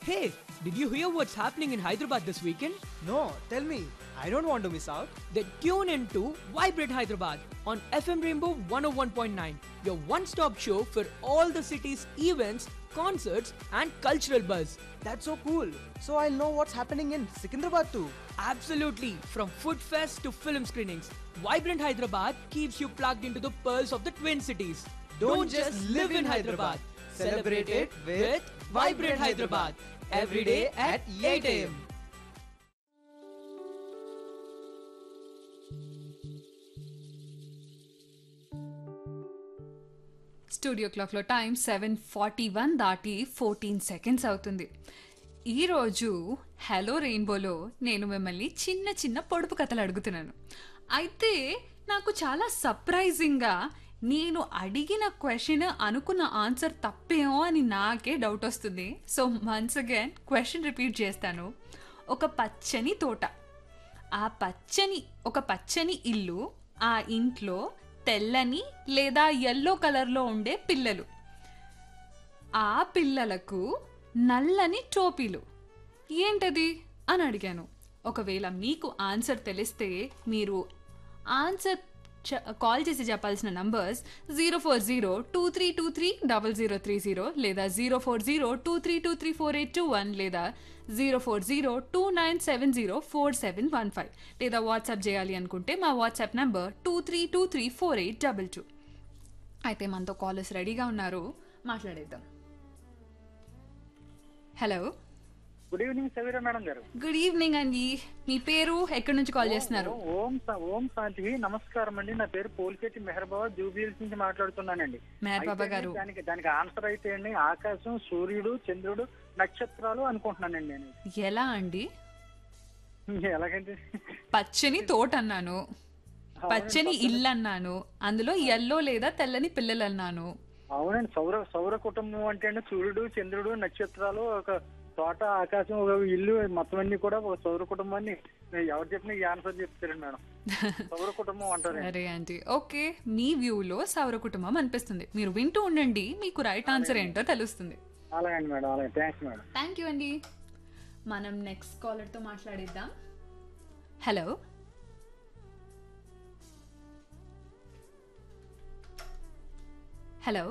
Hey, did you hear what's happening in Hyderabad this weekend? No, tell me. I don't want to miss out. Then tune in to Vibrate Hyderabad on FM Rainbow 101.9, your one stop show for all the city's events, concerts, and cultural buzz. That's so cool. So I'll know what's happening in Secunderabad too. Absolutely, from food fest to film screenings, Vibrant Hyderabad keeps you plugged into the pearls of the Twin Cities. Don't just live in Hyderabad. Celebrate it with Vibrant Hyderabad. Every day at 8 a.m. Studio క్లాక్లో time seven forty one దాటి fourteen seconds అవుతుంది ఈరోజు hello రెయిన్బోలో నేను మిమ్మల్ని చిన్న చిన్న పొడుపు కథలు అడుగుతున్నాను అయితే నాకు చాలా సర్ప్రైజింగ్గా నేను అడిగిన క్వశ్చన్ అనుకున్న ఆన్సర్ తప్పేమో అని నాకే డౌట్ వస్తుంది so once again question repeat చేస్తాను ఒక పచ్చని తోట ఆ పచ్చని ఒక పచ్చని ఇల్లు ఆ ఇంట్లో తెల్లని లేదా ఎల్లో కలర్లో ఉండే పిల్లలు ఆ పిల్లలకు నల్లని టోపీలు ఏంటది అని అడిగాను ఒకవేళ మీకు ఆన్సర్ తెలిస్తే మీరు ఆన్సర్ చ- కాల్ చేసి చెప్పాల్సిన numbers zero four zero two three two three double zero three zero లేదా zero four zero two three two three four eight two one లేదా zero four zero two nine seven zero four seven one five లేదా WhatsApp చేయాలి అనుకుంటే మా WhatsApp number two three two three four eight double two అయితే మనతో callers రెడీగా ఉన్నారు మాట్లాడేద్దాం hello good evening Saveera madam garu good evening అండి మీ పేరు ఎక్కడి నుంచి కాల్ చేస్తున్నారు ఓం స- ఓం శాంతి నమస్కారం అండి నా పేరు పోలిశెట్టి మెహర్బాబా జూబిల్స్ నుంచి మాట్లాడుతున్నానండి మెహర్ బాబా అయితే గారు దానికి దానికి ఆన్సర్ అయితే అండి ఆకాశం సూర్యుడు చంద్రుడు నక్షత్రాలు అనుకుంటున్నానండి నేను ఎలా అండి ఎలాగంటే పచ్చని తోట అన్నాను పచ్చని ఇల్లు అన్నాను అందులో ఎల్లో లేదా తెల్లని పిల్లలు అన్నాను అవునండి సౌర సౌర కుటుంబం అంటే అండి సూర్యుడు చంద్రుడు నక్షత్రాలు ఒక తోట ఆకాశం ఒక ఇల్లు మొత్తం అన్ని కూడా ఒక సౌర కుటుంబాన్ని ఎవరు చెప్పినా ఈ ఆన్సర్ చెప్తారండి మేడం సౌర కుటుంబం అంటారండి సరే ఆంటీ ఓకే మీ వ్యూలో సౌర కుటుంబం అనిపిస్తుంది మీరు వింటూ ఉండండి మీకు రైట్ ఆన్సర్ ఏంటో తెలుస్తుంది అలాగండి మేడం అలాగే థ్యాంక్స్ మేడం థ్యాంక్ యూ అండి మనం నెక్స్ట్ కాలర్తో మాట్లాడిద్దాం హలో హలో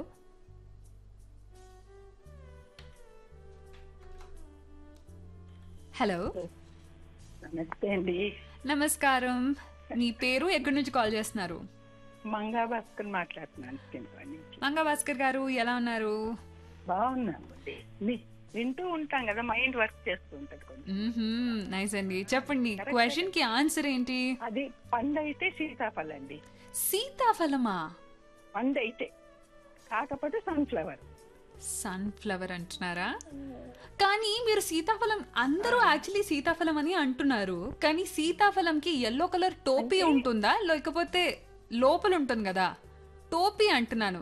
హలో నమస్తే అండి నమస్కారం మీ పేరు ఎక్కడి నుంచి కాల్ చేస్తున్నారు మంగా భాస్కర్ మాట్లాడుతున్నాను తిరుపతి నుంచి మంగా భాస్కర్ గారు ఎలా ఉన్నారు బాగున్నామండి మీ వింటూ ఉంటాం కదా మైండ్ వర్క్ చేస్తూ ఉంటది కొంచెం నైస్ అండి చెప్పండి క్వశ్చన్ కి ఆన్సర్ ఏంటి అది పండు అయితే సీతాఫలం అండి సీతాఫలమా పండు అయితే కాకపోతే సన్ఫ్లవర్ సన్ఫ్లవర్ అంటున్నారా కానీ మీరు సీతాఫలం అందరూ యాక్చువల్లీ సీతాఫలం అని అంటున్నారు కానీ సీతాఫలంకి ఎల్లో కలర్ టోపీ ఉంటుందా లేకపోతే లోపల ఉంటుంది కదా టోపీ అంటున్నాను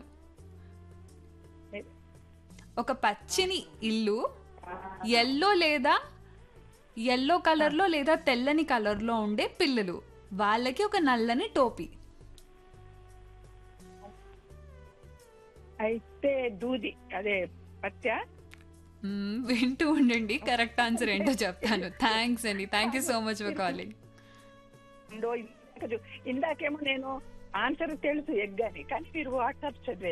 ఒక పచ్చని ఇల్లు ఎల్లో లేదా ఎల్లో కలర్లో లేదా తెల్లని కలర్లో ఉండే పిల్లలు వాళ్ళకి ఒక నల్లని టోపీ అయితే దూది అదే పత్య మ్మ్, వింటూ ఉండండి కరెక్ట్ ఆన్సర్ ఏంటో చెప్తాను థ్యాంక్స్ అండి thank you so much for calling ఇందాకేమో నేను ఆన్సర్ తెలుసు ఎగ్ అని కానీ మీరు వాట్సాప్ చదివారు